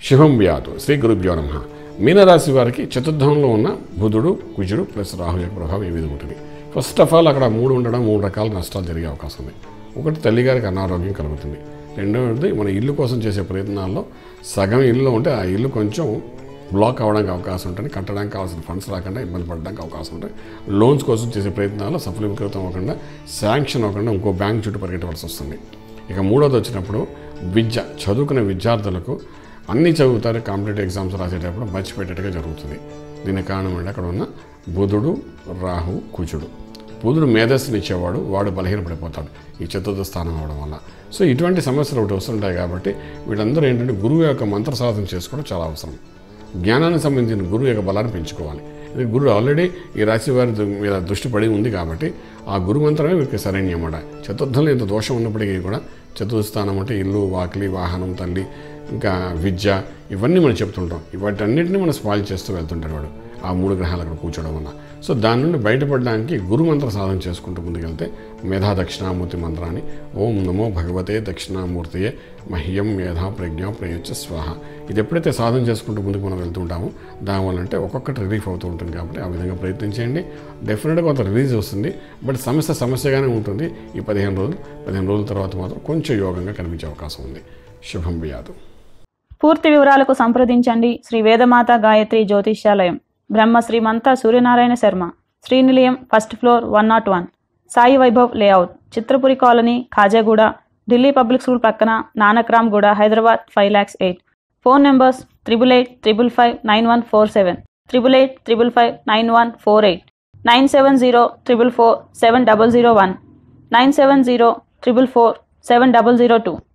శుభం వ్యాధు శ్రీ గురుభ్యో నమ మీనరాశి వారికి చతుర్థంలో ఉన్న బుధుడు కుజుడు ప్లస్ రాహు యొక్క ప్రభావం ఏ విధంగా ఉంటుంది ఫస్ట్ ఆఫ్ ఆల్ అక్కడ మూడు ఉండడం మూడు రకాల నష్టాలు జరిగే అవకాశం ఉంది ఒకటి తల్లిగారికి అనారోగ్యం కలుగుతుంది రెండవది మన ఇల్లు కోసం చేసే ప్రయత్నాల్లో సగం ఇల్లు ఉంటే ఆ ఇల్లు కొంచెం బ్లాక్ అవ్వడానికి అవకాశం ఉంటుంది కట్టడానికి కావాల్సిన ఫండ్స్ రాకుండా ఇబ్బంది పడడానికి అవకాశం ఉంటుంది లోన్స్ కోసం చేసే ప్రయత్నాల్లో సఫలీకృతం అవ్వకుండా శాంక్షన్ అవ్వకుండా ఇంకో బ్యాంక్ చుట్టూ పరిగెట్టవలసి వస్తుంది ఇక మూడోది వచ్చినప్పుడు విద్య చదువుకునే విద్యార్థులకు అన్ని చదువుతారు కాంపిటేటివ్ ఎగ్జామ్స్ రాసేటప్పుడు మర్చిపెట్టేట్టుగా జరుగుతుంది దీనికి కారణం ఏంటి అక్కడ ఉన్న బుధుడు రాహు కుజుడు బుధుడు మేధస్సుని ఇచ్చేవాడు వాడు బలహీనపడిపోతాడు ఈ చతుర్థ స్థానం అవడం వల్ల సో ఇటువంటి సమస్యలు ఒకటి వస్తుంటాయి కాబట్టి వీళ్ళందరూ ఏంటంటే గురువు యొక్క మంత్ర సాధన చేసుకోవడం చాలా అవసరం జ్ఞానానికి సంబంధించిన గురువు యొక్క బలాన్ని పెంచుకోవాలి ఇది గురువు ఆల్రెడీ ఈ రాశి వారి దు- మీద దృష్టి పడి ఉంది కాబట్టి ఆ గురు మంత్రమే వీరికి సరైన అన్నమాట చతుర్థంలో ఇంత దోషం ఉన్నప్పటికీ కూడా చతుర్థ స్థానం అంటే ఇల్లు వాకిలి వాహనం తల్లి ఇంకా విద్య ఇవన్నీ మనం చెప్తుంటాం వాటన్నిటిని మనం స్పాయిల్ చేస్తూ వెళ్తుంటాడు వాడు ఆ మూడు గ్రహాలు అక్కడ కూర్చోవడం వల్ల సో దాని నుండి బయటపడడానికి గురు మంత్ర సాధన చేసుకుంటూ ముందుకెళ్తే మేధా దక్షిణామూర్తి మంత్రాన్ని ఓం నమో భగవతే దక్షిణామూర్తియే మహ్యం మేధా ప్రజ్ఞ ప్రయోజ స్వాహ ఇది ఎప్పుడైతే సాధన చేసుకుంటూ ముందుకు మనం వెళ్తుంటామో దానివల్ల అంటే ఒక్కొక్కటి రిలీఫ్ అవుతూ ఉంటుంది కాబట్టి ఆ విధంగా ప్రయత్నించండి డెఫినెట్గా కొంత రిలీజ్ వస్తుంది బట్ సమస్య సమస్యగానే ఉంటుంది ఈ పదిహేను రోజులు పదిహేను రోజుల తర్వాత మాత్రం కొంచెం యోగంగా కనిపించే అవకాశం ఉంది శుభం వ్యాధు పూర్తి వివరాలకు సంప్రదించండి Shri Vedamata Gayatri Jyotishyalayam Brahma Srimantha Suryanarayana Sharma Srinilayam first floor one naught one Sai Vaibhav layout Chitrapuri colony Khajaguda Delhi public school పక్కన Nanakramguda Hyderabad five lakhs eight phone numbers triple eight triple five nine one four seven triple eight triple five nine one four eight nine seven zero triple four seven double zero one nine seven zero triple four seven double zero two